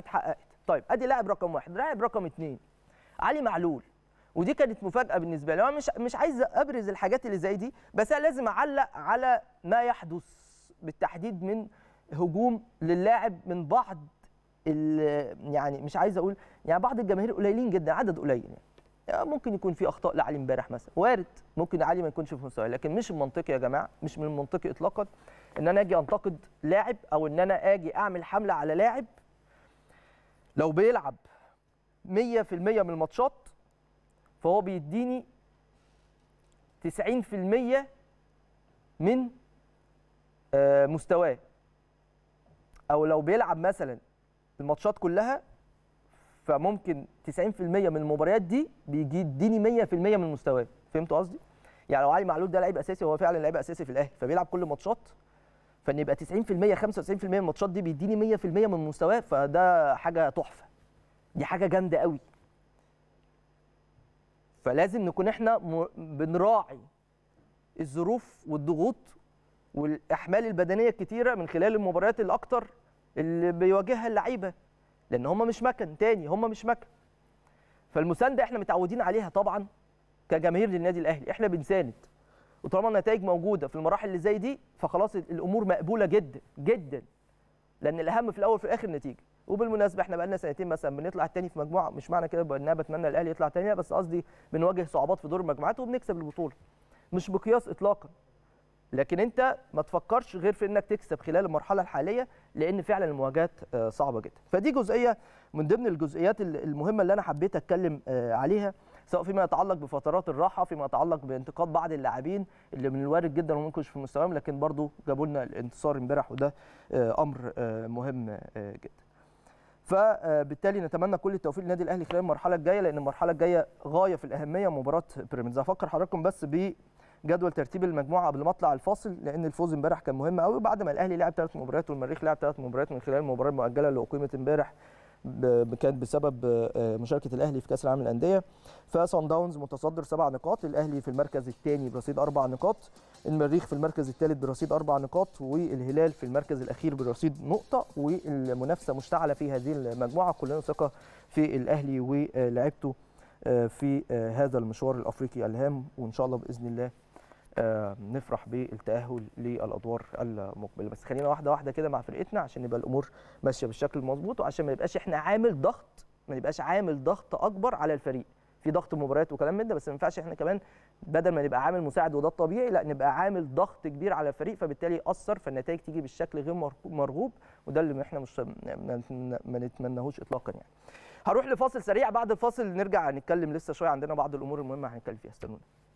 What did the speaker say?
اتحققت طيب ادي لاعب رقم واحد لاعب رقم اثنين علي معلول ودي كانت مفاجاه بالنسبه لي انا مش مش عايز ابرز الحاجات اللي زي دي بس انا لازم اعلق على ما يحدث بالتحديد من هجوم للاعب من بعض ال- يعني مش عايز اقول يعني بعض الجماهير قليلين جدا عدد قليل يعني. يعني ممكن يكون في اخطاء لعلي امبارح مثلا وارد ممكن علي ما يكونش في مستواه لكن مش المنطقي يا جماعه مش من المنطقي اطلاقا ان انا اجي انتقد لاعب او ان انا اجي اعمل حمله على لاعب لو بيلعب 100% من الماتشات فهو بيديني 90% من آه، مستواه او لو بيلعب مثلا الماتشات كلها فممكن 90% من المباريات دي بيجي يديني 100% من مستواه فهمتوا قصدي يعني لو علي معلول ده لعيب اساسي هو فعلا لعيب اساسي في الاهلي فبيلعب كل ماتشات فان يبقى 90% 95% من الماتشات دي بيديني 100% من مستواه فده حاجه تحفه دي حاجه جامده قوي فلازم نكون احنا م- بنراعي الظروف والضغوط والاحمال البدنيه الكتيره من خلال المباريات الاكتر اللي بيواجهها اللعيبه لان هم مش مكن تاني هم مش مكن فالمسانده احنا متعودين عليها طبعا كجماهير للنادي الاهلي احنا بنساند وطالما النتائج موجوده في المراحل اللي زي دي فخلاص الامور مقبوله جدا جدا لان الاهم في الاول وفي الاخر النتيجه وبالمناسبه احنا بقالنا سنتين مثلا بنطلع التاني في مجموعه مش معنى كده بقى ان انا بتمنى الاهلي يطلع تاني لا، بس قصدي بنواجه صعوبات في دور المجموعات وبنكسب البطوله مش بقياس اطلاقا لكن انت ما تفكرش غير في انك تكسب خلال المرحله الحاليه لان فعلا المواجهات آه، صعبه جدا فدي جزئيه من ضمن الجزئيات ال- المهمه اللي انا حبيت اتكلم آه، عليها سواء فيما يتعلق بفترات الراحه فيما يتعلق بانتقاد بعض اللاعبين اللي من الوارد جدا وما يكونش في مستواهم لكن برضو جابوا لنا الانتصار امبارح وده آه، امر آه، مهم آه، جدا فبالتالي نتمنى كل التوفيق للنادي الاهلي خلال المرحله الجايه لان المرحله الجايه غايه في الاهميه مباراه بيراميدز هفكر حضراتكم بس بجدول ترتيب المجموعه قبل ما اطلع الفاصل لان الفوز امبارح كان مهم قوي بعد ما الاهلي لعب ثلاث مباريات والمريخ لعب ثلاث مباريات من خلال المباراه المؤجله اللي اقيمت امبارح ب- كانت بسبب آه، مشاركه الاهلي في كاس العالم للانديه فصن داونز متصدر سبع نقاط الاهلي في المركز الثاني برصيد اربع نقاط المريخ في المركز الثالث برصيد اربع نقاط والهلال في المركز الاخير برصيد نقطه والمنافسه مشتعله في هذه المجموعه كلنا ثقه في الاهلي ولعبته آه، في آه، هذا المشوار الافريقي الهام وان شاء الله باذن الله آه، نفرح بالتاهل للادوار المقبله بس خلينا واحده واحده كده مع فرقتنا عشان يبقى الامور ماشيه بالشكل المظبوط وعشان ما يبقاش احنا عامل ضغط ما يبقاش عامل ضغط اكبر على الفريق في ضغط مباريات وكلام من ده بس ما ينفعش احنا كمان بدل ما نبقى عامل مساعد وده الطبيعي لا نبقى عامل ضغط كبير على الفريق فبالتالي ياثر فالنتائج تيجي بالشكل غير مرغوب- مرغوب وده اللي احنا مش ما ما نتمناهوش اطلاقا يعني هروح لفاصل سريع بعد الفاصل نرجع نتكلم لسه شويه عندنا بعض الامور المهمه هنتكلم فيها استنونا